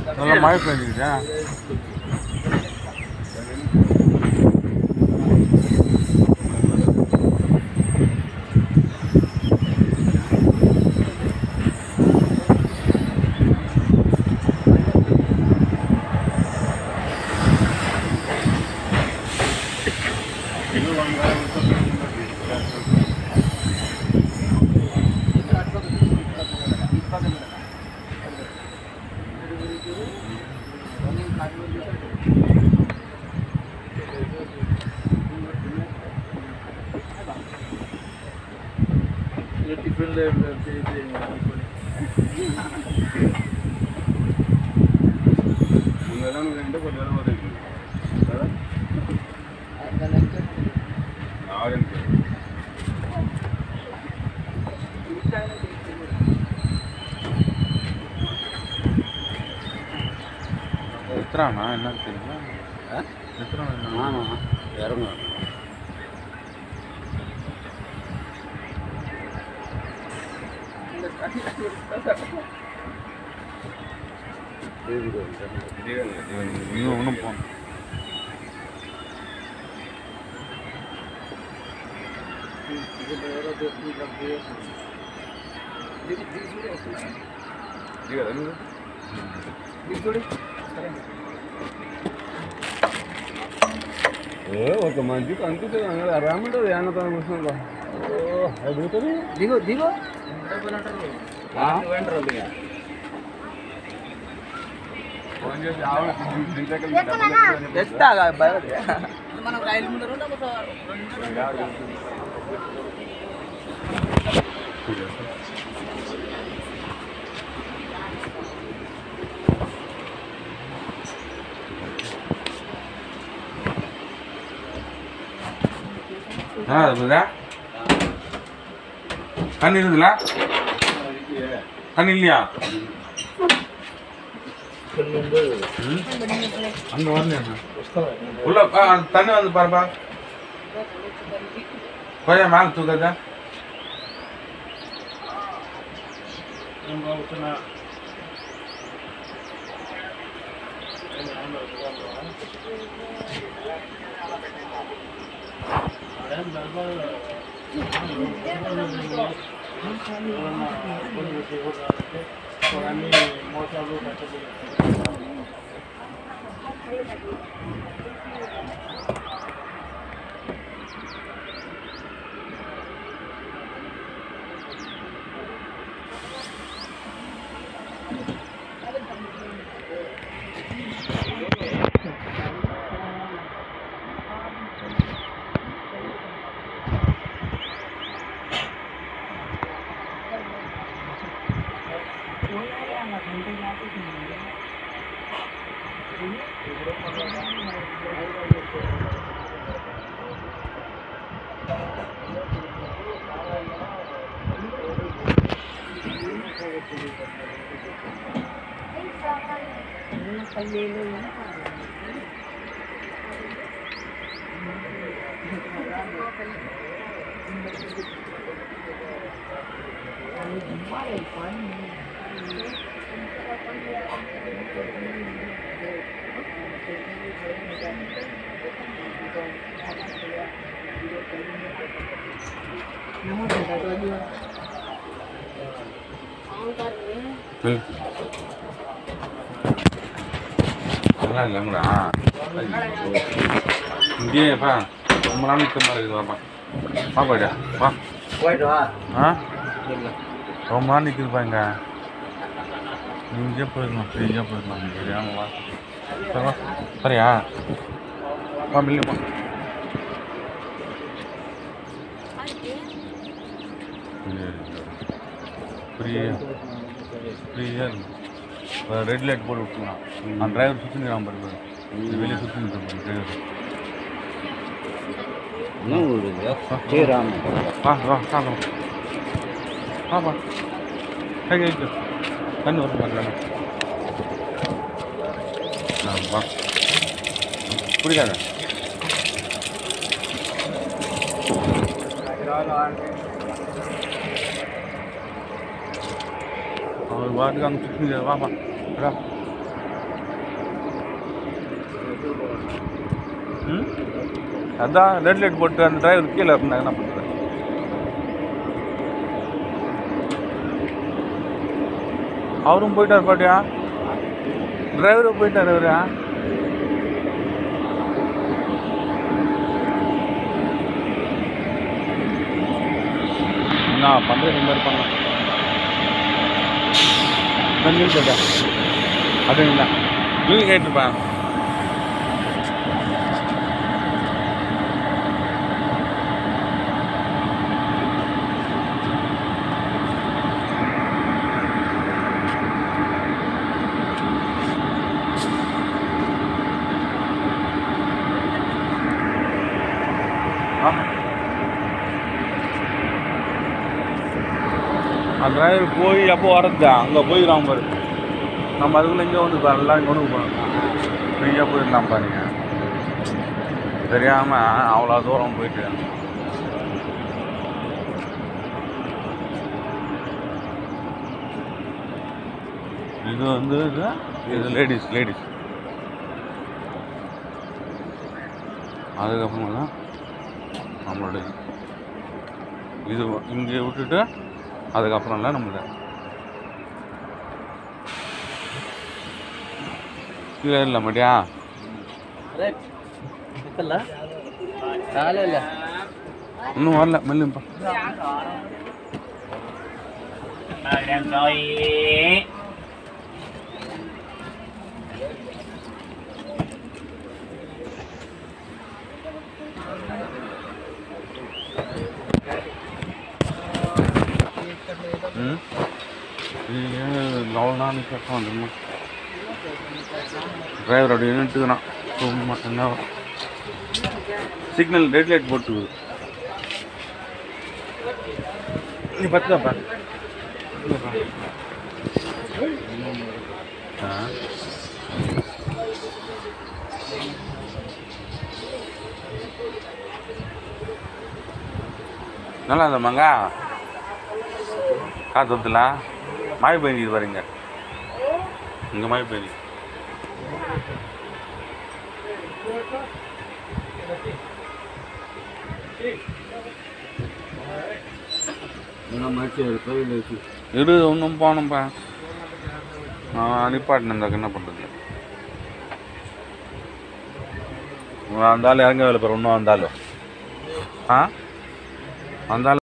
நல்லா மழை பெஞ்சுக்கிட்டா எத்தனாண்ணா என்னன்னு தெரியுமா எத்தனை ஆமாம் இறங்கும் இன்னும் ஒன்றும் போகணும் ఒక మంచికి అంతే రామంటే ఏమన్నా కూర్చున్నా అడుగుతుంది దిగు దిగు ஆ இருக்குதா தண்ணி இருக்குதுல தண்ணி இல்லையா ம்? அங்க வரலையா உள்ள ஆ, தண்ணி வந்து பாருப்பா கொஞ்சம் மேலே தூக்காதா ம். நல்லா இல்லைங்களா இங்கேயே பா ரொம்ப நாள் நிற்க மாதிரி இருக்குது வாப்பா வா போய்டா வா போயிட்டு வா ஆ ரொம்ப நாள் நிற்குதுப்பா இங்கே இங்கே போயிடணும் ஃப்ரீயாக போயிடலாம் தெரியாமல் வா சரி வா சரியா வா மில்லு போ ஃப்ரீயாக ஃப்ரீயாக இருக்கும் ரெட் லைட் போட்டு விட்டுலாம் அந்த டிரைவர் சுற்றிங்கிறான் பாரு வெளியே சுற்றிங்க பாரு டிரைவர் இன்னும் விடுது ஸ்ரீராம் வா வா சாப்பிடும் வாப்பா கை கழிச்சு தண்ணி வரும் பாருங்க ஆ வா பிடிக்காத அவர் பாட்டுக்கு அங்கே சுற்றி வாப்பா வரா ம் அதான் ரெட் லைட் போட்டு அந்த டிரைவர் கீழே இருந்தாங்க என்ன பண்ணுறது அவரும் போயிட்டார் பாட்டியா டிரைவரும் போயிட்டார் அவரு நான் பண்ணுறது இந்த மாதிரி பண்ணலாம் கொஞ்சம் சொல்லிட்டா அது இல்லை நீங்கள் கேட்டுருப்பேன் அந்த டிரைவர் போய் எப்போ வரது அங்கே போயிடலாம் பாரு நம்ம அதுக்குள்ளே இங்கே வந்து எல்லாம் இங்கே கொண்டு போகணும் ஃப்ரீயாக போயிடலாம் பாருங்க தெரியாமல் அவ்வளோ தூரம் போயிட்டு இது வந்து இது இது லேடிஸ் லேடிஸ் அதுக்கப்புறமா தான் நம்மளோட இது. இது இங்கே விட்டுட்டு அதுக்கப்புறம்லாம் நம்மள கீழே இல்லை மாட்டியா చాలే இன்னும் வரல மெல்லுப்பா ம் இது ஏன் அவ்வளோ நாள் கேட்க வந்துருமா டிரைவர் அப்படி நின்றுட்டுக்கிறான் சும்மா என்ன சிக்னல் ரெட் லைட் போட்டுக்குது நீ பத்துதாப்பா ஆ நல்லா இருந்தமாங்க காற்று ஊற்றுல மழை பெஞ்சிது பாருங்க இங்கே மழை பெய்யுது మంచి రూపాయలు இரு ஒன்றும் போகணும்ப்பா நான் நிப்பாட்டினேன் இந்த என்ன பண்ணுறது வந்தாலும் இறங்க வேலை பேர் ஒன்றும் வந்தாலும் ஆ வந்தாலும்